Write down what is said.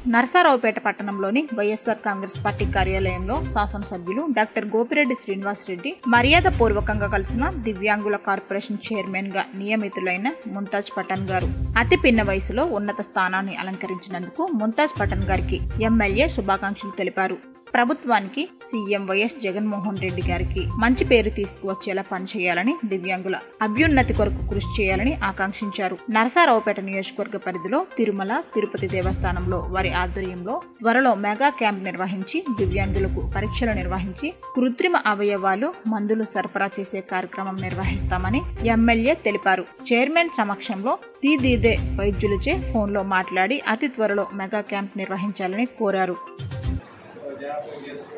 నరసారావుపేట పట్టణంలోని వైఎస్ఆర్ కాంగ్రెస్ పార్టీ కార్యాలయంలో శాసనసభ్యులు డాక్టర్ గోపిరెడ్డి శ్రీనివాసరెడ్డి మర్యాద పూర్వకంగా కలిసిన దివ్యాంగుల కార్పొరేషన్ చైర్మన్ గా నియమితులైన ముంతాజ్ పఠాన్ గారు అతి పిన్న వయసులో ఉన్నత స్థానాన్ని అలంకరించినందుకు ముంతాజ్ పఠాన్ గారికి ఎమ్మెల్యే శుభాకాంక్షలు తెలిపారు ప్రభుత్వానికి సీఎం వైఎస్ జగన్మోహన్ రెడ్డి గారికి మంచి పేరు తీసుకువచ్చేలా పనిచేయాలని దివ్యాంగుల అభ్యున్నతి కొరకు కృషి చేయాలని ఆకాంక్షించారు నరసారావుపేట నియోజకవర్గ పరిధిలో తిరుమల తిరుపతి దేవస్థానంలో వారి ఆధ్వర్యంలో త్వరలో మెగా క్యాంప్ నిర్వహించి దివ్యాంగులకు పరీక్షలు నిర్వహించి కృత్రిమ అవయవాలు మందులు సరఫరా చేసే కార్యక్రమం నిర్వహిస్తామని ఎమ్మెల్యే తెలిపారు చైర్మన్ సమక్షంలో తీదీదే వైద్యులచే ఫోన్లో మాట్లాడి అతి త్వరలో మెగా క్యాంప్ నిర్వహించాలని కోరారు జ్ఞాపకం చేసుకుని